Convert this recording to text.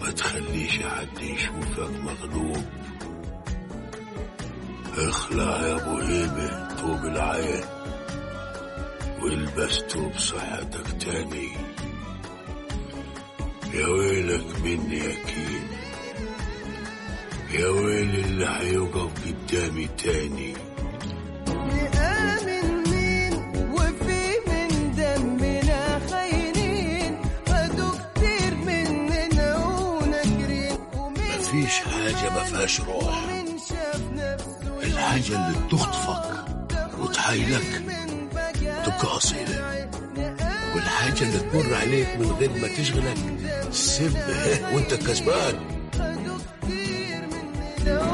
ما تخليش حد يشوفك مغلوب اخلع يا ابو هيبه طوب العين والبس توب صحتك تاني يا ويلك مني يا كين يا ويل اللي هيقف قدامي تاني نآمن مين وفي من دمنا خاينين خدوا كتير مننا وناكرين ومين مفيش حاجة ما فيهاش روح من شاف نفسه الحاجة اللي تخطفك وتحايلك من بقى تبقى أصيلة والحاجة اللي تمر عليك من غير ما تشغلك سيبها وانت كسبان خدوا كتير مننا